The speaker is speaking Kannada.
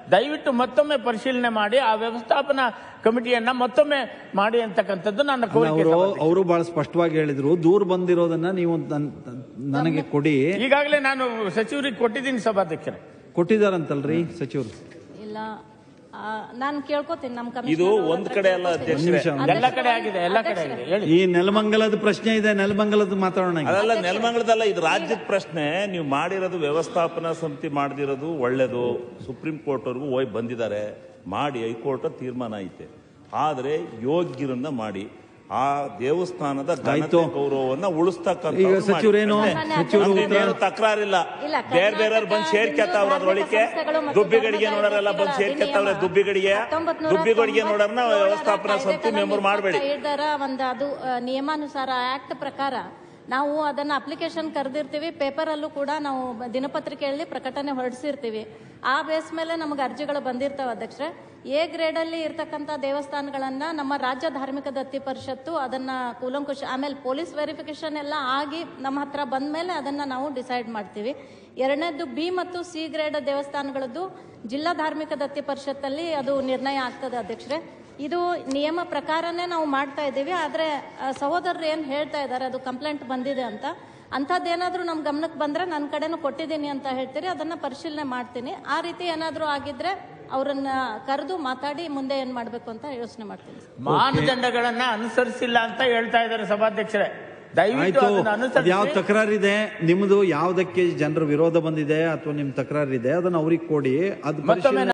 ದಯವಿಟ್ಟು ಮತ್ತೊಮ್ಮೆ ಪರಿಶೀಲನೆ ಮಾಡಿ ಆ ವ್ಯವಸ್ಥಾಪನಾ ಕಮಿಟಿಯನ್ನ ಮತ್ತೊಮ್ಮೆ ಮಾಡಿ ಅಂತಕ್ಕಂಥದ್ದು ನನ್ನ ಕೋರಿಕೆ ಅವರು ಸಭಾಧ್ಯಕ್ಷರೇ. ಅವರು ಬಹಳ ಸ್ಪಷ್ಟವಾಗಿ ಹೇಳಿದ್ರು ದೂರ ಬಂದಿರೋದನ್ನ ನೀವು ನನ್- ನನಗೆ ಕೊಡಿ ಈಗಾಗಲೇ ನಾನು ಸಚಿವರಿಗೆ ಕೊಟ್ಟಿದ್ದೀನಿ ಸಭಾಧ್ಯಕ್ಷರೇ ಕೊಟ್ಟಿದಾರಂತಲ್ರಿ ಸಚಿವರು ಇಲ್ಲ ನಾನು ಕೇಳ್ಕೊತೀನಿ ನಮ್ಮ ಇದು ಕಮಿಷನರ್ ಒಂದ್ ಕಡೆ ಅಲ್ಲ ಅಧ್ಯಕ್ಷರೇ ನಿಮಿಷ ಎಲ್ಲ ಕಡೆ ಆಗಿದೆ ಎಲ್ಲ ಕಡೆ ಆಗಿದೆ ಹೇಳಿ ಈ ನೆಲಮಂಗಲದ ಪ್ರಶ್ನೆ ಇದೆ ನೆಲಮಂಗಲದ ಮಾತಾಡೋಣ ಈಗ. ಅದಲ್ಲ ನೆಲಮಂಗಲದಲ್ಲ ಇದು ರಾಜ್ಯದ ಪ್ರಶ್ನೆ ನೀವು ಮಾಡಿರೋದು ವ್ಯವಸ್ಥಾಪನಾ ಸಮಿತಿ ಮಾಡದಿರೋದು ಒಳ್ಳೇದು ಸುಪ್ರೀಂ ಕೋರ್ಟ್ ವರೆಗೂ ಹೋಗಿ ಬಂದಿದ್ದಾರೆ ಮಾಡಿ ಹೈಕೋರ್ಟ್ ತೀರ್ಮಾನ ಐತೆ ಆದ್ರೆ ಯೋಗ್ಯರನ್ನ ಮಾಡಿ ಆ ದೇವಸ್ಥಾನದ ಘನತೆ ಆಯ್ತು. ಗೌರವವನ್ನ ಉಳಿಸ್ತಕ್ಕಂಥ ಈಗ ಸಚಿವರೇನು ಸಚಿವರು ಉತ್ತರ ನಮ್ದೇನು ತಕರಾರಿಲ್ಲ ಇಲ್ಲ, ಬೇರೆ ಬೇರೆಯವ್ರು ಬಂದು ಕರ್ನಾಟಕ ಸೇರ್ಕೆತ್ತವ್ರ ಅದ್ರೊಳಗೆ ಹಿಂದೂ ಸಂಸ್ಥೆಗಳು ಮತ್ತು ದುಬ್ಬಿಗಡಿಗೆ ಧರ್ಮ ನೋಡೋರೆಲ್ಲ ಬಂದು ಜಾಗೃತಿಗಳ ಸೇರ್ಕೆತ್ತವ್ರೆ ಅಧಿನಿಯಮ ದುಬ್ಬಿಗಡಿಗೆ 1997 ದುಬ್ಬಿಗಡಿಗೆ ನೋಡೋರ್ನ ವ್ಯವಸ್ಥಾಪನಾ ಸಮಿತಿ ಕಾಯ್ದೆ ಮೆಂಬರ್ ಮಾಡಬೇಡಿ ಐದರ ಒಂದು ಅದು ಆ, ನಿಯಮಾನುಸಾರ ಆಕ್ಟ್ ಪ್ರಕಾರ ನಾವು ಅದನ್ನ ಅಪ್ಲಿಕೇಶನ್ ಕರೆದಿರ್ತೀವಿ ಪೇಪರ್ ಅಲ್ಲೂ ಕೂಡ ನಾವು ದಿನಪತ್ರಿಕೆಯಲ್ಲಿ ಪ್ರಕಟಣೆ ಹೊರಡಿಸಿರ್ತೀವಿ ಆ ಬೇಸ್ ಮೇಲೆ ನಮಗೆ ಅರ್ಜಿಗಳು ಬಂದಿರ್ತಾವೆ ಅಧ್ಯಕ್ಷರೇ ಎ ಗ್ರೇಡ್ ಅಲ್ಲಿ ಇರ್ತಕ್ಕಂಥ ದೇವಸ್ಥಾನಗಳನ್ನ ನಮ್ಮ ರಾಜ್ಯ ಧಾರ್ಮಿಕ ದತ್ತಿ ಪರಿಷತ್ತು ಅದನ್ನ ಕೂಲಂಕುಷ ಆಮೇಲೆ ಪೊಲೀಸ್ ವೆರಿಫಿಕೇಶನ್ ಎಲ್ಲ ಆಗಿ ನಮ್ಮ ಹತ್ರ ಬಂದ ಮೇಲೆ ಅದನ್ನ ನಾವು ಡಿಸೈಡ್ ಮಾಡ್ತೀವಿ ಎರಡನೇದು ಬಿ ಮತ್ತು ಸಿ ಗ್ರೇಡ್ ದೇವಸ್ಥಾನಗಳದ್ದು ಜಿಲ್ಲಾ ಧಾರ್ಮಿಕ ದತ್ತಿ ಪರಿಷತ್ತಲ್ಲಿ ಅದು ನಿರ್ಣಯ ಆಗ್ತದೆ ಅಧ್ಯಕ್ಷರೇ ಇದು ನಿಯಮ ಪ್ರಕಾರನೇ ನಾವು ಮಾಡ್ತಾ ಇದ್ದೀವಿ ಆದರೆ ಸಹೋದರರು ಏನು ಹೇಳ್ತಾ ಇದ್ದಾರೆ ಅದು ಕಂಪ್ಲೇಂಟ್ ಬಂದಿದೆ ಅಂತ ಅಂಥದ್ದೇನಾದರೂ ನಮ್ಮ ಗಮನಕ್ಕೆ ಬಂದರೆ ನನ್ನ ಕಡೆನೂ ಕೊಟ್ಟಿದ್ದೀನಿ ಅಂತ ಹೇಳ್ತೀರಿ ಅದನ್ನು ಪರಿಶೀಲನೆ ಮಾಡ್ತೀನಿ ಆ ರೀತಿ ಏನಾದರೂ ಆಗಿದ್ರೆ ಅವರನ್ನ ಕರೆದು ಮಾತಾಡಿ ಮುಂದೆ ಏನು ಮಾಡಬೇಕು ಅಂತ ಯೋಚನೆ ಮಾಡ್ತೀನಿ ಮಾನದಂಡಗಳನ್ನ ಅನುಸರಿಸಿಲ್ಲ ಅಂತ ಹೇಳ್ತಾ ಇದ್ದಾರೆ ಸಭಾಧ್ಯಕ್ಷರೇ ದಯವಿಟ್ಟು ಆಯ್ತು ಅದನ್ನ ಯಾವ ಅನುಸರಿಸಿ ತಕರಾರಿದೆ ನಿಮ್ದು ಯಾವ್ದಕ್ಕೆ ಜನರ ವಿರೋಧ ಬಂದಿದೆ ಅಥವಾ ನಿಮ್ ತಕರಾರಿದೆ ಅದನ್ನ ಅವ್ರಿಗೆ ಕೊಡಿ ಅದು ಮತ್ತೊಮ್ಮೆ ಪರಿಶೀಲನೆ